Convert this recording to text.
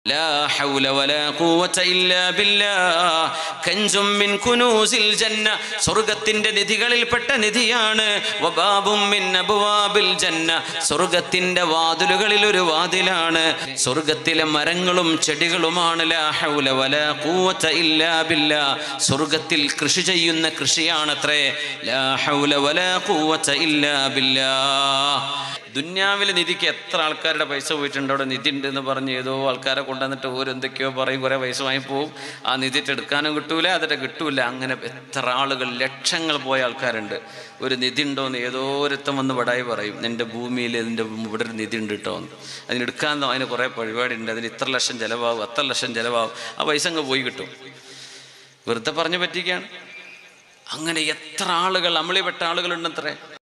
ലാ ഹൗല വലാ ഖുവത ഇല്ലാ ബില്ലാഹ് കൻസും മിൻ കുനൂസിൽ ജന്ന സ്വർഗ്ഗത്തിന്റെ നിധികളിൽപ്പെട്ട നിധിയാണ് വബാബും മിൻ അബ്വാബിൽ ജന്ന സ്വർഗ്ഗത്തിന്റെ വാതിലുകളിൽ ഒരു വാതിലാണ് സ്വർഗ്ഗത്തിലെ മരങ്ങളും ചെടികളുമാണ് ലാ ഹൗല വലാ ഖുവത ഇല്ലാ ബില്ലാഹ് സ്വർഗ്ഗത്തിൽ കൃഷി ചെയ്യുന്ന കൃഷിയാണത്രേ ലാ ഹൗല വലാ ഖുവത ഇല്ലാ ബില്ലാഹ് ദുന്യാവിലെ നിധിക്ക് എത്ര ആൾക്കാരുടെ പൈസ പോയിട്ടുണ്ട് അവിടെ നിധി ഉണ്ട് എന്ന് പറഞ്ഞ് ഏതോ ആൾക്കാരെ കൊണ്ടുവന്നിട്ട് ഓരെന്തൊക്കെയോ പറയും കുറേ പൈസ വാങ്ങിപ്പോവും ആ നിധിട്ട് എടുക്കാനും കിട്ടൂല അതിട്ട് കിട്ടൂല അങ്ങനെ എത്ര ആളുകൾ ലക്ഷങ്ങൾ പോയ ആൾക്കാരുണ്ട് ഒരു നിധി ഉണ്ടോയെന്ന് ഏതോ ഒരുത്തം വന്ന് വടായി പറയും എൻ്റെ ഭൂമിയിൽ എൻ്റെ ഇവിടെ ഒരു നിധി ഉണ്ട് കേട്ടോ എന്ന് അതിനെടുക്കാൻ അതിന് കുറേ പരിപാടി ഉണ്ട് അതിന് ഇത്ര ലക്ഷം ചിലവാകും അത്ര ലക്ഷം ചിലവാകും ആ പൈസ അങ്ങ് പോയി കിട്ടും വെറുതെ പറഞ്ഞു പറ്റിക്കുകയാണ് അങ്ങനെ എത്ര ആളുകൾ നമ്മളിൽപ്പെട്ട ആളുകളുണ്ടത്രേ